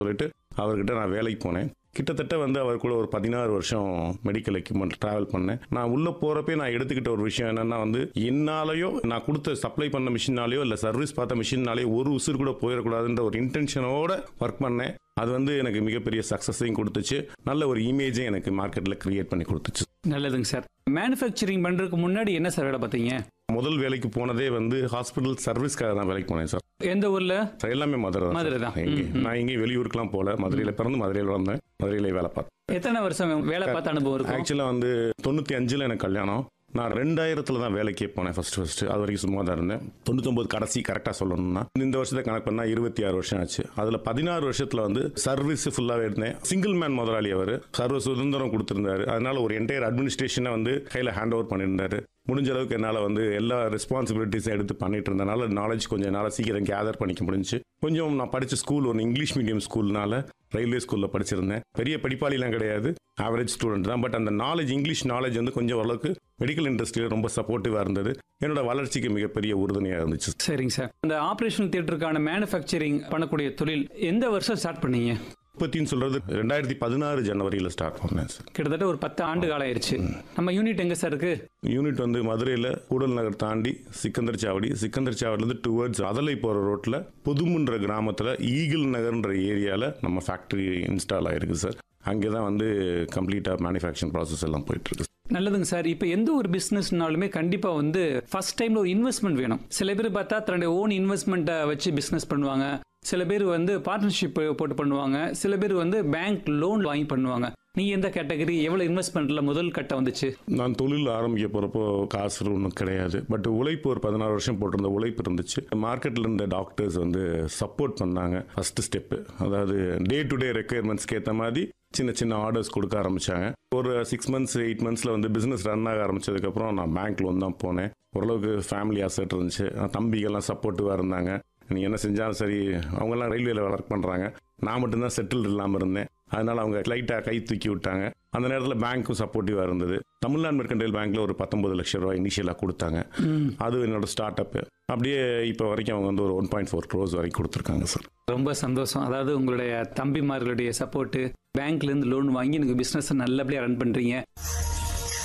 சொல்லிட்டு அவர்கிட்ட நான் வேலைக்கு போனேன் கிட்டத்தட்ட வந்து அவர் கூட ஒரு பதினாறு வருஷம் மெடிக்கல் எக்யூப்மெண்ட் டிராவல் பண்ணேன் நான் உள்ள போறப்பே நான் எடுத்துக்கிட்ட ஒரு விஷயம் என்னன்னா வந்து என்னாலேயோ நான் கொடுத்த சப்ளை பண்ண மிஷினாலேயோ இல்லை சர்வீஸ் பார்த்த மிஷினாலேயோ ஒரு உசுர் கூட போயிடக்கூடாதுன்ற ஒரு இன்டென்ஷனோட ஒர்க் பண்ணேன் அது வந்து எனக்கு மிகப்பெரிய சக்ஸஸையும் கொடுத்துச்சு நல்ல ஒரு இமேஜையும் எனக்கு மார்க்கெட்டில் கிரியேட் பண்ணி கொடுத்துச்சு நல்லதுங்க சார் மேனுஃபேக்சரிங் பண்றதுக்கு முன்னாடி என்ன சார் வேலை பார்த்தீங்க முதல் வேலைக்கு போனதே வந்து ஹாஸ்பிட்டல் சர்வீஸ்க்காக தான் வேலைக்கு போனேன் சார் எந்த ஊர்ல சார், எல்லாமே மதுரை தான் மதுரை சார். தான். எங்கே- ம், ம். நான் எங்கேயும் வெளியூருக்குலாம் போல மதுரையில் பிறந்து மதுரையில் வந்தேன் மதுரையிலே வேலை பார்த்தேன் எத்தனை வருஷம் வேலை பார்த்த அனுபவம் இருக்கும் ஆக்சுவலாக வந்து தொண்ணூற்றி அஞ்சில் எனக்கு கல்யாணம் நான் ரெண்டாயிரத்தில் தான் வேலைக்கே போனேன் ஃபர்ஸ்ட் ஃபர்ஸ்ட் அது வரைக்கும் சும்மா தான் இருந்தேன் தொண்ணூத்தொம்பது கடைசி கரெக்டாக சொல்லணும்னா இந்த வருஷத்தை கணக்கு பண்ணால் இருபத்தி ஆறு வருஷம் ஆச்சு அதில் பதினாறு வருஷத்தில் வந்து சர்வீஸ் ஃபுல்லாகவே இருந்தேன் சிங்கிள் மேன் முதலாளி அவர் சர்வ சுதந்திரம் கொடுத்துருந்தாரு அதனால ஒரு என்டையர் அட்மினிஸ்ட்ரேஷனை வந்து கையில் ஹேண்ட் ஓவர் பண்ணியிருந்தாரு முடிஞ்ச அளவுக்கு என்னால் வந்து எல்லா ரெஸ்பான்சிபிலிட்டிஸும் எடுத்து பண்ணிட்டு இருந்தனால நாலேஜ் கொஞ்சம் என்னால் சீக்கிரம் கேதர் பண்ணிக்க முடிஞ்சுச்சு கொஞ்சம் நான் படித்த ஸ்கூல் ஒரு இங்கிலீஷ் மீடியம் ஸ்கூல்னால ரயில்வே ஸ்கூலில் படிச்சிருந்தேன் பெரிய படிப்பாளிலாம் கிடையாது ஆவரேஜ் ஸ்டூடெண்ட் தான் பட் அந்த நாலேஜ் இங்கிலீஷ் நாலேஜ் வந்து கொஞ்சம் ஓரளவுக்கு மெடிக்கல் இண்டஸ்ட்ரியில் ரொம்ப சப்போர்ட்டிவாக இருந்தது என்னோட வளர்ச்சிக்கு மிகப்பெரிய உறுதுணையாக இருந்துச்சு சரிங்க சார் இந்த ஆபரேஷன் தியேட்டருக்கான மேனுஃபேக்சரிங் பண்ணக்கூடிய தொழில் எந்த வருஷம் ஸ்டார்ட் பண்ணீங்க உற்பத்தின்னு சொல்றது ரெண்டாயிரத்தி பதினாறு ஜனவரியில் ஸ்டார்ட் பண்ணேன் சார் கிட்டத்தட்ட ஒரு பத்து ஆண்டு காலம் ஆயிருச்சு நம்ம யூனிட் எங்க சார் இருக்கு யூனிட் வந்து மதுரையில் கூடல் நகர் தாண்டி சிக்கந்தர் சாவடி சிக்கந்தர் சாவடிலேருந்து டுவர்ட்ஸ் அதலை போகிற ரோட்டில் புதுமுன்ற கிராமத்தில் ஈகிள் நகர்ன்ற ஏரியாவில் நம்ம ஃபேக்ட்ரி இன்ஸ்டால் ஆயிருக்கு சார் அங்கே தான் வந்து கம்ப்ளீட்டாக மேனுஃபேக்சரிங் ப்ராசஸ் எல்லாம் போயிட்டு இருக்கு நல்லதுங்க சார் இப்போ எந்த ஒரு பிஸ்னஸ்னாலுமே கண்டிப்பாக வந்து ஃபர்ஸ்ட் டைம்ல ஒரு இன்வெஸ்ட்மெண்ட் வேணும் சில பேர் பார்த்தா தன்னுடைய ஓன் இன்வெஸ்ட்மெண்ட்டை வச்சு பிஸ்னஸ் பண்ணுவாங்க சில பேர் வந்து பார்ட்னர்ஷிப் போட்டு பண்ணுவாங்க சில பேர் வந்து பேங்க் லோன் வாங்கி பண்ணுவாங்க நீ எந்த கேட்டகரி எவ்வளவு இன்வெஸ்ட்மெண்ட்ல முதல் கட்டம் வந்துச்சு நான் தொழில் ஆரம்பிக்க போகிறப்போ காசு ஒன்றும் கிடையாது பட் உழைப்பு ஒரு பதினாறு வருஷம் போட்டிருந்த உழைப்பு இருந்துச்சு மார்க்கெட்டில் இருந்த டாக்டர்ஸ் வந்து சப்போர்ட் பண்ணாங்க ஃபர்ஸ்ட் ஸ்டெப்பு அதாவது டே டு டே ரெக்குயர்மெண்ட்ஸ்க்கு ஏற்ற மாதிரி சின்ன சின்ன ஆர்டர்ஸ் கொடுக்க ஆரம்பிச்சாங்க ஒரு சிக்ஸ் மந்த்ஸ் எயிட் மந்த்ஸில் வந்து பிஸ்னஸ் ரன் ஆக ஆரம்பிச்சதுக்கப்புறம் நான் பேங்க் லோன் தான் போனேன் ஓரளவுக்கு ஃபேமிலி அசெட் இருந்துச்சு தம்பிகள்லாம் சப்போர்ட்டிவாக இருந்தாங்க நீ என்ன செஞ்சாலும் சரி அவங்கெல்லாம் ரயில்வேல ஒர்க் பண்ணுறாங்க நான் மட்டும்தான் செட்டில் இல்லாமல் இருந்தேன் அதனால அவங்க லைட்டாக கை தூக்கி விட்டாங்க அந்த நேரத்தில் பேங்க்கும் சப்போர்ட்டிவாக இருந்தது தமிழ்நாடு மெர்கண்டைல் பேங்க்ல ஒரு பத்தொன்பது லட்சம் ரூபாய் இனிஷியலாக கொடுத்தாங்க அது என்னோட ஸ்டார்ட் அப் அப்படியே இப்போ வரைக்கும் அவங்க வந்து ஒரு ஒன் பாயிண்ட் ஃபோர் க்ரோஸ் வரைக்கும் கொடுத்துருக்காங்க சார் ரொம்ப சந்தோஷம் அதாவது உங்களுடைய தம்பிமார்களுடைய சப்போர்ட்டு பேங்க்ல இருந்து லோன் வாங்கி எனக்கு பிசினஸ் நல்லபடியா ரன் பண்றீங்க